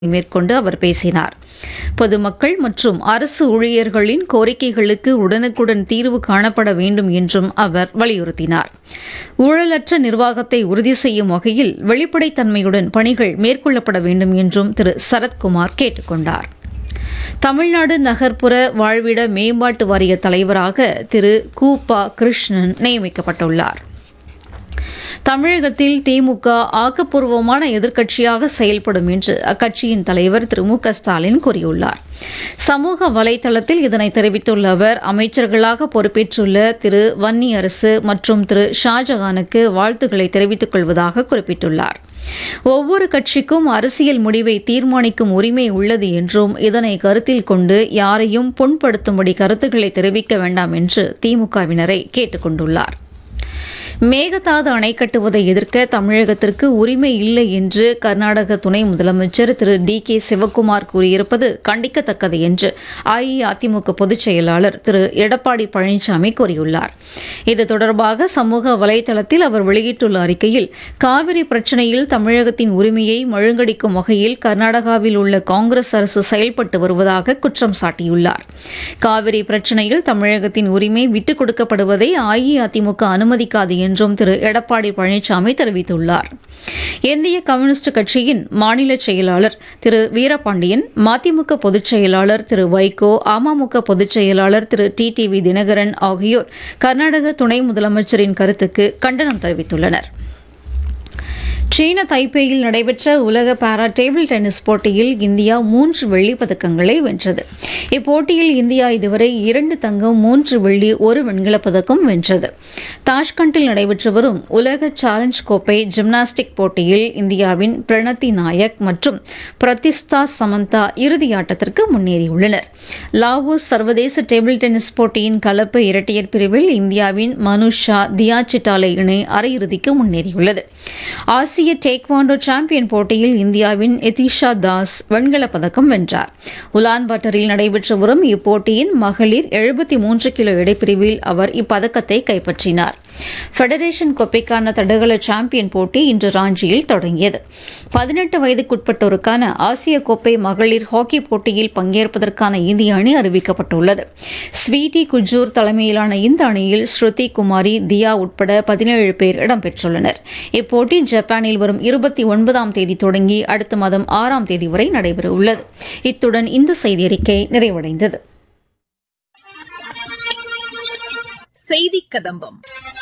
மேற்கொண்டு அவர் பேசினார் பொதுமக்கள் மற்றும் அரசு ஊழியர்களின் கோரிக்கைகளுக்கு உடனுக்குடன் தீர்வு காணப்பட வேண்டும் என்றும் அவர் வலியுறுத்தினார் ஊழலற்ற நிர்வாகத்தை உறுதி செய்யும் வகையில் வெளிப்படைத்தன்மையுடன் பணிகள் மேற்கொள்ளப்பட வேண்டும் என்றும் திரு சரத்குமார் கேட்டுக் கொண்டார் தமிழ்நாடு நகர்ப்புற வாழ்விட மேம்பாட்டு வாரிய தலைவராக திரு கூபா கிருஷ்ணன் நியமிக்கப்பட்டுள்ளார் தமிழகத்தில் திமுக ஆக்கப்பூர்வமான எதிர்க்கட்சியாக செயல்படும் என்று அக்கட்சியின் தலைவர் திரு மு க ஸ்டாலின் கூறியுள்ளார் சமூக வலைதளத்தில் இதனை தெரிவித்துள்ள அவர் அமைச்சர்களாக பொறுப்பேற்றுள்ள திரு வன்னியரசு மற்றும் திரு ஷாஜகானுக்கு வாழ்த்துக்களை தெரிவித்துக் கொள்வதாக குறிப்பிட்டுள்ளார் ஒவ்வொரு கட்சிக்கும் அரசியல் முடிவை தீர்மானிக்கும் உரிமை உள்ளது என்றும் இதனை கருத்தில் கொண்டு யாரையும் புண்படுத்தும்படி கருத்துக்களை தெரிவிக்க வேண்டாம் என்று திமுகவினரை கேட்டுக் கொண்டுள்ளார் மேகதாது அணை கட்டுவதை எதிர்க்க தமிழகத்திற்கு உரிமை இல்லை என்று கர்நாடக துணை முதலமைச்சர் திரு டி கே சிவக்குமார் கூறியிருப்பது கண்டிக்கத்தக்கது என்று அஇஅதிமுக பொதுச் செயலாளர் திரு எடப்பாடி பழனிசாமி கூறியுள்ளார் இது தொடர்பாக சமூக வலைதளத்தில் அவர் வெளியிட்டுள்ள அறிக்கையில் காவிரி பிரச்சினையில் தமிழகத்தின் உரிமையை மழுங்கடிக்கும் வகையில் கர்நாடகாவில் உள்ள காங்கிரஸ் அரசு செயல்பட்டு வருவதாக குற்றம் சாட்டியுள்ளார் காவிரி பிரச்சினையில் தமிழகத்தின் உரிமை விட்டுக் கொடுக்கப்படுவதை அஇஅதிமுக அனுமதிக்காது என்றும் திரு எடப்பாடி பழனிசாமி தெரிவித்துள்ளார் இந்திய கம்யூனிஸ்ட் கட்சியின் மாநில செயலாளர் திரு வீரபாண்டியன் மதிமுக பொதுச் செயலாளர் திரு வைகோ அமமுக பொதுச் செயலாளர் திரு டி டி வி தினகரன் ஆகியோர் கர்நாடக துணை முதலமைச்சரின் கருத்துக்கு கண்டனம் தெரிவித்துள்ளனா் சீன தைப்பேயில் நடைபெற்ற உலக பாரா டேபிள் டென்னிஸ் போட்டியில் இந்தியா மூன்று வெள்ளிப் பதக்கங்களை வென்றது இப்போட்டியில் இந்தியா இதுவரை இரண்டு தங்கம் மூன்று வெள்ளி ஒரு வெண்கலப் பதக்கம் வென்றது தாஷ்கண்டில் நடைபெற்று வரும் உலக சேலஞ்ச் கோப்பை ஜிம்னாஸ்டிக் போட்டியில் இந்தியாவின் பிரணத்தி நாயக் மற்றும் பிரதிஸ்தா சமந்தா இறுதியாட்டத்திற்கு முன்னேறியுள்ளனர் லாவோஸ் சர்வதேச டேபிள் டென்னிஸ் போட்டியின் கலப்பு இரட்டையர் பிரிவில் இந்தியாவின் மனுஷா தியா சிட்டாலை இணை அரையிறுதிக்கு முன்னேறியுள்ளது ஆசிய டேக்வாண்டோ சாம்பியன் போட்டியில் இந்தியாவின் எதிஷா தாஸ் வெண்கலப் பதக்கம் வென்றார் உலான் பட்டரில் நடைபெற்று வரும் இப்போட்டியின் மகளிர் எழுபத்தி மூன்று கிலோ எடைப்பிரிவில் அவர் இப்பதக்கத்தை கைப்பற்றினார் ஃபெடரேஷன் கோப்பைக்கான தடகள சாம்பியன் போட்டி இன்று ராஞ்சியில் தொடங்கியது பதினெட்டு வயதுக்குட்பட்டோருக்கான ஆசிய கோப்பை மகளிர் ஹாக்கி போட்டியில் பங்கேற்பதற்கான இந்திய அணி அறிவிக்கப்பட்டுள்ளது ஸ்வீட்டி குஜூர் தலைமையிலான இந்த அணியில் ஸ்ருதி குமாரி தியா உட்பட பதினேழு பேர் இடம்பெற்றுள்ளனர் இப்போட்டி ஜப்பானில் வரும் இருபத்தி ஒன்பதாம் தேதி தொடங்கி அடுத்த மாதம் ஆறாம் தேதி வரை நடைபெறவுள்ளது இத்துடன் இந்த செய்தியறிக்கை நிறைவடைந்தது செய்தி கதம்பம்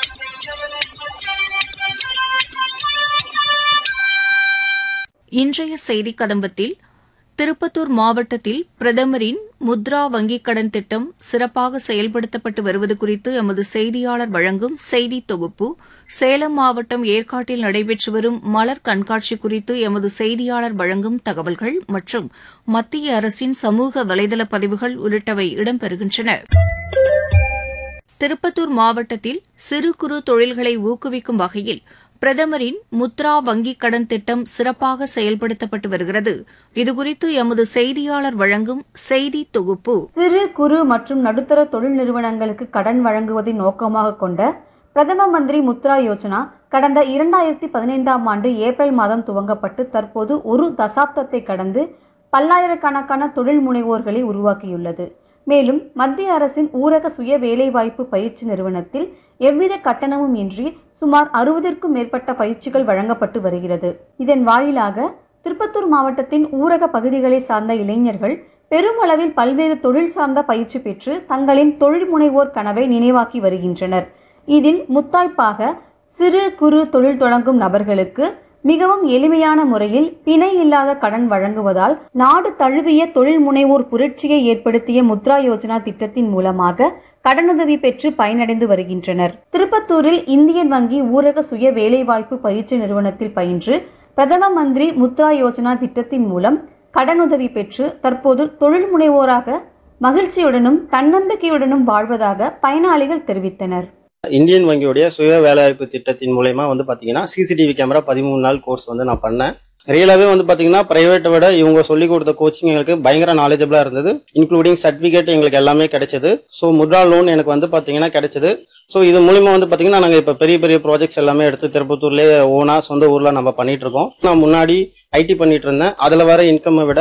இன்றைய செய்தி கதம்பத்தில் திருப்பத்தூர் மாவட்டத்தில் பிரதமரின் முத்ரா வங்கிக் கடன் திட்டம் சிறப்பாக செயல்படுத்தப்பட்டு வருவது குறித்து எமது செய்தியாளர் வழங்கும் செய்தி தொகுப்பு சேலம் மாவட்டம் ஏற்காட்டில் நடைபெற்று வரும் மலர் கண்காட்சி குறித்து எமது செய்தியாளர் வழங்கும் தகவல்கள் மற்றும் மத்திய அரசின் சமூக வலைதள பதிவுகள் உள்ளிட்டவை இடம்பெறுகின்றன திருப்பத்தூர் மாவட்டத்தில் சிறு குறு தொழில்களை ஊக்குவிக்கும் வகையில் பிரதமரின் முத்ரா வங்கிக் கடன் திட்டம் சிறப்பாக செயல்படுத்தப்பட்டு வருகிறது இதுகுறித்து எமது செய்தியாளர் வழங்கும் செய்தி தொகுப்பு சிறு குறு மற்றும் நடுத்தர தொழில் நிறுவனங்களுக்கு கடன் வழங்குவதை நோக்கமாக கொண்ட பிரதம மந்திரி முத்ரா யோஜனா கடந்த இரண்டாயிரத்தி பதினைந்தாம் ஆண்டு ஏப்ரல் மாதம் துவங்கப்பட்டு தற்போது ஒரு தசாப்தத்தை கடந்து பல்லாயிரக்கணக்கான தொழில் முனைவோர்களை உருவாக்கியுள்ளது மேலும் மத்திய அரசின் ஊரக சுய வேலைவாய்ப்பு பயிற்சி நிறுவனத்தில் எவ்வித கட்டணமும் இன்றி சுமார் அறுபதிற்கும் மேற்பட்ட பயிற்சிகள் வழங்கப்பட்டு வருகிறது இதன் வாயிலாக திருப்பத்தூர் மாவட்டத்தின் ஊரக பகுதிகளை சார்ந்த இளைஞர்கள் பெருமளவில் பல்வேறு தொழில் சார்ந்த பயிற்சி பெற்று தங்களின் தொழில் முனைவோர் கனவை நினைவாக்கி வருகின்றனர் இதில் முத்தாய்ப்பாக சிறு குறு தொழில் தொடங்கும் நபர்களுக்கு மிகவும் எளிமையான முறையில் பிணை இல்லாத கடன் வழங்குவதால் நாடு தழுவிய தொழில் முனைவோர் புரட்சியை ஏற்படுத்திய முத்ரா யோஜனா திட்டத்தின் மூலமாக கடனுதவி பெற்று பயனடைந்து வருகின்றனர் திருப்பத்தூரில் இந்தியன் வங்கி ஊரக சுய வேலைவாய்ப்பு பயிற்சி நிறுவனத்தில் பயின்று பிரதம மந்திரி முத்ரா யோஜனா திட்டத்தின் மூலம் கடனுதவி பெற்று தற்போது தொழில் முனைவோராக மகிழ்ச்சியுடனும் தன்னம்பிக்கையுடனும் வாழ்வதாக பயனாளிகள் தெரிவித்தனர் இந்தியன் வங்கியுடைய சுய வேலைவாய்ப்பு திட்டத்தின் மூலயமா வந்து பார்த்தீங்கன்னா சிசிடிவி கேமரா பதிமூணு நாள் கோர்ஸ் வந்து நான் பண்ணேன் ரியலாவே வந்து பாத்தீங்கன்னா பிரைவேட்டை விட இவங்க சொல்லி கொடுத்த கோச்சிங் எங்களுக்கு பயங்கர நாலேஜபிளா இருந்தது இன்க்ளூடிங் சர்டிபிகேட் எங்களுக்கு எல்லாமே கிடைச்சது ஸோ முத்ரா லோன் எனக்கு வந்து பாத்தீங்கன்னா கிடைச்சது ஸோ இது மூலியமா வந்து பாத்தீங்கன்னா நாங்க இப்ப பெரிய பெரிய ப்ராஜெக்ட்ஸ் எல்லாமே எடுத்து திருப்பத்தூர்லயே ஓனா சொந்த ஊர்ல நம்ம பண்ணிட்டு இருக்கோம் நான் முன்னாடி ஐடி பண்ணிட்டு இருந்தேன் அதுல வர இன்கம் விட